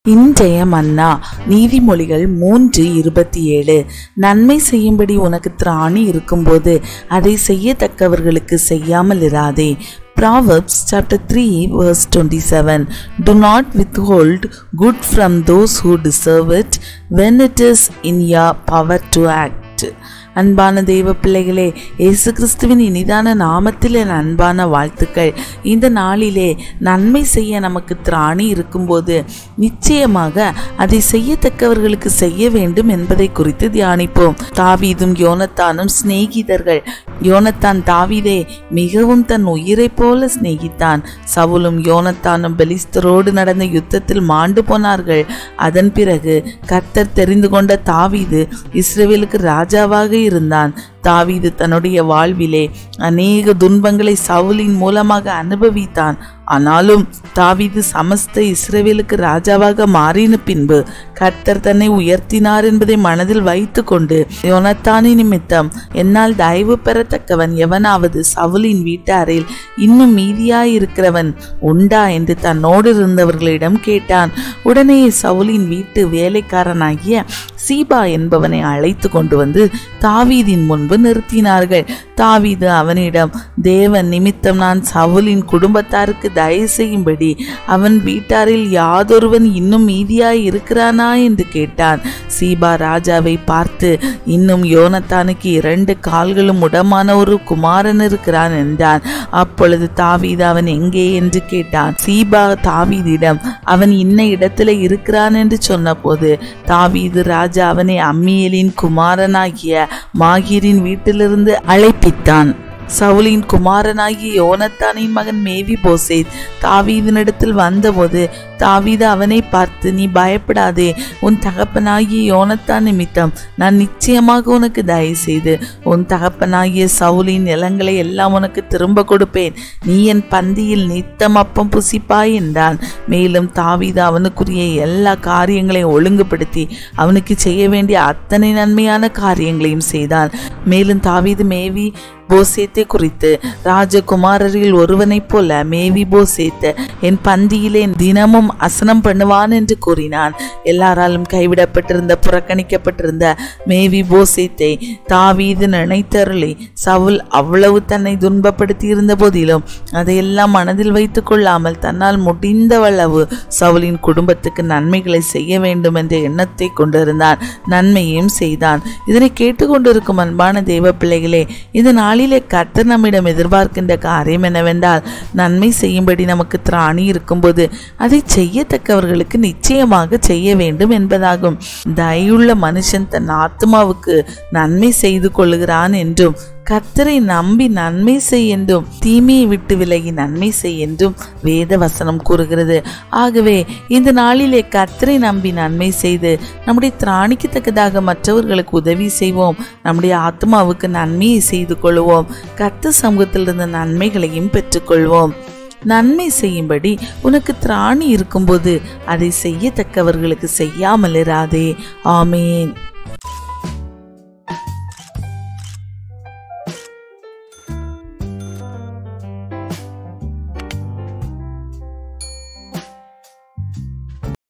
இன்றைய மன்னா நீதிமொழிகள் மூன்று இருபத்தி ஏழு நன்மை செய்யும்படி உனக்கு திராணி இருக்கும்போது அதை செய்யத்தக்கவர்களுக்கு செய்யாமல் இராதே Proverbs chapter 3 verse 27 Do not withhold good from those who deserve it when it is in your power to act. அன்பான தெய்வ பிள்ளைகளே இயேசு கிறிஸ்துவின் இனிதான நாமத்தில் என் அன்பான வாழ்த்துக்கள் இந்த நாளிலே நன்மை செய்ய நமக்கு திராணி இருக்கும்போது நிச்சயமாக அதை செய்யத்தக்கவர்களுக்கு செய்ய வேண்டும் என்பதை குறித்து தியானிப்போம் தாவீதும் யோனத்தானும் சிநேகிதர்கள் யோனத்தான் தாவீதை மிகவும் தன் உயிரைப் போல சிநேகித்தான் சவுலும் யோனத்தானும் பெலிஸ்தரோடு நடந்த யுத்தத்தில் மாண்டு போனார்கள் அதன் பிறகு கர்த்தர் தெரிந்து கொண்ட தாவீது இஸ்ரேலுக்கு ராஜாவாக இருந்தான் தாவீது தன்னுடைய வாழ்விலே அநேக துன்பங்களை சவுலின் மூலமாக அனுபவித்தான் ஆனாலும் தாவீது சமஸ்த இஸ்ரேவேலுக்கு ராஜாவாக மாறின பின்பு கர்த்தர் தன்னை உயர்த்தினார் என்பதை மனதில் வைத்து கொண்டு யோனத்தானி நிமித்தம் என்னால் தயவு பெறத்தக்கவன் எவனாவது சவுலின் வீட்டாரில் இன்னும் மீதியாயிருக்கிறவன் உண்டா என்று தன்னோடு இருந்தவர்களிடம் கேட்டான் உடனே சவுலின் வீட்டு வேலைக்காரனாகிய சீபா என்பவனை அழைத்து கொண்டு வந்து தாவீதின் முன்பு நிறுத்தினார்கள் தாவீது அவனிடம் தேவன் நிமித்தம் நான் சவுலின் குடும்பத்தாருக்கு தயவு செய்யும்படி அவன் வீட்டாரில் யாதொருவன் இன்னும் மீதியாய் இருக்கிறானா என்று கேட்டான் சீபா ராஜாவை பார்த்து இன்னும் யோனத்தானுக்கு இரண்டு கால்களும் உடமான ஒரு குமாரன் இருக்கிறான் என்றான் அப்பொழுது தாவீது அவன் எங்கே என்று கேட்டான் சீபா தாவீதிடம் அவன் இன்ன இடத்துல இருக்கிறான் என்று சொன்னபோது தாவீது ராஜா அவனை அம்மியலின் குமாரனாகிய மாகீரின் வீட்டிலிருந்து அழைப்பித்தான் சவுலின் குமாரனாகிய யோனத்தானின் மகன் மேவி போசேத் தாவீதினிடத்தில் வந்தபோது தாவீது அவனை பார்த்து நீ பயப்படாதே உன் தகப்பனாகிய யோனத்தான் நிமித்தம் நான் நிச்சயமாக உனக்கு தயவு செய்து உன் தகப்பனாகிய சவுலின் நிலங்களை எல்லாம் உனக்கு திரும்ப கொடுப்பேன் நீ என் பந்தியில் நித்தம் அப்பம் புசிப்பாய் என்றான் மேலும் தாவீது அவனுக்குரிய எல்லா காரியங்களையும் ஒழுங்குபடுத்தி அவனுக்கு செய்ய வேண்டிய அத்தனை நன்மையான காரியங்களையும் செய்தான் மேலும் தாவீது மேவி போசேத்தை குறித்து ராஜகுமாரரில் ஒருவனைப் போல மேவி போசேத்த என் பந்தியிலே தினமும் அசனம் பண்ணுவான் என்று கூறினான் எல்லாராலும் கைவிடப்பட்டிருந்த புறக்கணிக்கப்பட்டிருந்த மேவி போசேத்தை தாவீது நினைத்தருளி சவுல் அவ்வளவு தன்னை துன்பப்படுத்தி இருந்த போதிலும் அதையெல்லாம் மனதில் வைத்துக் கொள்ளாமல் தன்னால் முடிந்தவளவு சவுலின் குடும்பத்துக்கு நன்மைகளை செய்ய வேண்டும் என்ற எண்ணத்தை கொண்டிருந்தான் நன்மையும் செய்தான் இதனை கேட்டுக்கொண்டிருக்கும் அன்பான தெய்வ பிள்ளைகளே இந்த நாளிலே கர்த்தர் நம்மிடம் எதிர்பார்க்கின்ற காரியம் என்னவென்றால் நன்மை செய்யும்படி நமக்கு திராணி இருக்கும்போது அதை செய்யத்தக்கவர்களுக்கு நிச்சயமாக செய்ய வேண்டும் என்பதாகும் தயுள்ள மனுஷன் தன் ஆத்மாவுக்கு நன்மை செய்து கொள்கிறான் என்றும் கர்த்தரை நம்பி நன்மை செய் என்றும் தீமையை விட்டு விலகி நன்மை செய் என்றும் வேத வசனம் கூறுகிறது ஆகவே இந்த நாளிலே கர்த்தரை நம்பி நன்மை செய்து நம்முடைய திராணிக்கத்தக்கதாக மற்றவர்களுக்கு உதவி செய்வோம் நம்முடைய ஆத்மாவுக்கு நன்மையை செய்து கொள்வோம் கர்த்த சமூகத்திலிருந்து நன்மைகளையும் பெற்றுக்கொள்வோம் நன்மை செய்யும்படி உனக்கு திராணி இருக்கும்போது அதை செய்யத்தக்கவர்களுக்கு செய்யாமல் இராதே ஆமேன்